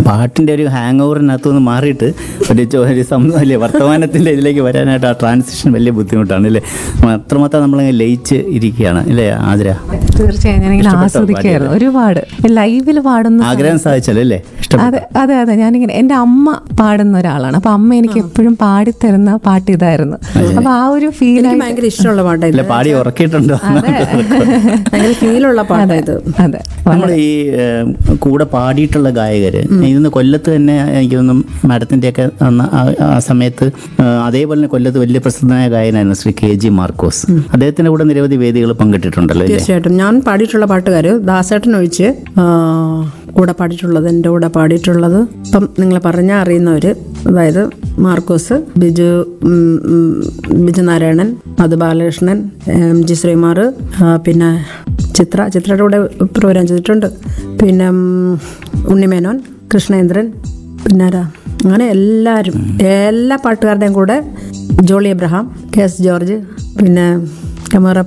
പാട്ടിൻ്റെ ഒരു ഹാങ് ഓവറിനകത്തു നിന്ന് മാറിയിട്ട് ഒരു ചോ- ഒരു സം- അല്ലേ വർത്തമാനത്തിൻ്റെ ഇതിലേക്ക് വരാനായിട്ട് ആ ട്രാൻസിഷൻ വലിയ ബുദ്ധിമുട്ടാണ് അല്ലേ അത്രമാത്രം നമ്മളങ്ങ് ലയിച്ച് ഇരിക്കുകയാണ് അല്ലേ ആതിര തീർച്ചയായും ഞാനിങ്ങനെ ഇഷ്ടപ്പെട്ടോ ആസ്വദിക്കായിരുന്നു ഒരുപാട് ലൈവിൽ പാടുന്ന ആഗ്രഹം സാധിച്ചല്ലോ അല്ലേ ഇഷ്ടപ്പെട്ടു അതെ അതെ അതെ ഞാനിങ്ങനെ എൻ്റെ അമ്മ പാടുന്ന ഒരാളാണ് അപ്പൊ അമ്മ എനിക്ക് എപ്പോഴും പാടിത്തരുന്ന പാട്ട് ഇതായിരുന്നു അപ്പൊ ആ ഒരു ഫീൽ എനിക്ക് ഭയങ്കര ഇഷ്ടമുള്ള പാട്ടാണ് ഇല്ല പാടി ഉറക്കിയിട്ടുണ്ടോ ഭയങ്കര ഫീലുള്ള പാട്ടാണ് ഇത് അതെ നമ്മൾ ഈ ഏഹ്, കൂടെ പാടിയിട്ടുള്ള ഗായകര് ഇന്ന് കൊല്ലത്ത് തന്നെ എനിക്ക് തോന്നുന്നു മാഡത്തിൻ്റെ ഒക്കെ ആ സമയത്ത് ഏഹ്, അതേപോലെ തന്നെ കൊല്ലത്ത് വലിയ പ്രസിദ്ധനായ ഗായകനായിരുന്നു ശ്രീ കെ ജി മാർക്കോസ് അദ്ദേഹത്തിന്റെ കൂടെ നിരവധി വേദികൾ പങ്കിട്ടിട്ടുണ്ടല്ലോ അല്ലേ തീർച്ചയായിട്ടും ഞാൻ പാടിയിട്ടുള്ള പാട്ടുകാർ ദാസേട്ടൻ ഒഴിച്ച് ആ, കൂടെ പാടിയിട്ടുള്ളത് എൻ്റെ കൂടെ പാടിയിട്ടുള്ളത് ഇപ്പം നിങ്ങൾ പറഞ്ഞാൽ അറിയുന്നവര് അതായത് മാർക്കോസ് ബിജു ഉം, ഉം, ബിജു നാരായണൻ മധു ബാലകൃഷ്ണൻ എം ജി ശ്രീമാർ ആ, പിന്നെ ചിത്ര ചിത്രയുടെ കൂടെ പ്രോഗ്രാം ചെയ്തിട്ടുണ്ട് പിന്നെ ഉം, ഉണ്ണിമേനോൻ കൃഷ്ണേന്ദ്രൻ പിന്നെ ആരാ അങ്ങനെ എല്ലാവരും എല്ലാ പാട്ടുകാരുടെയും കൂടെ ജോളി എബ്രഹാം കെ എസ് ജോർജ് പിന്നെ കമറ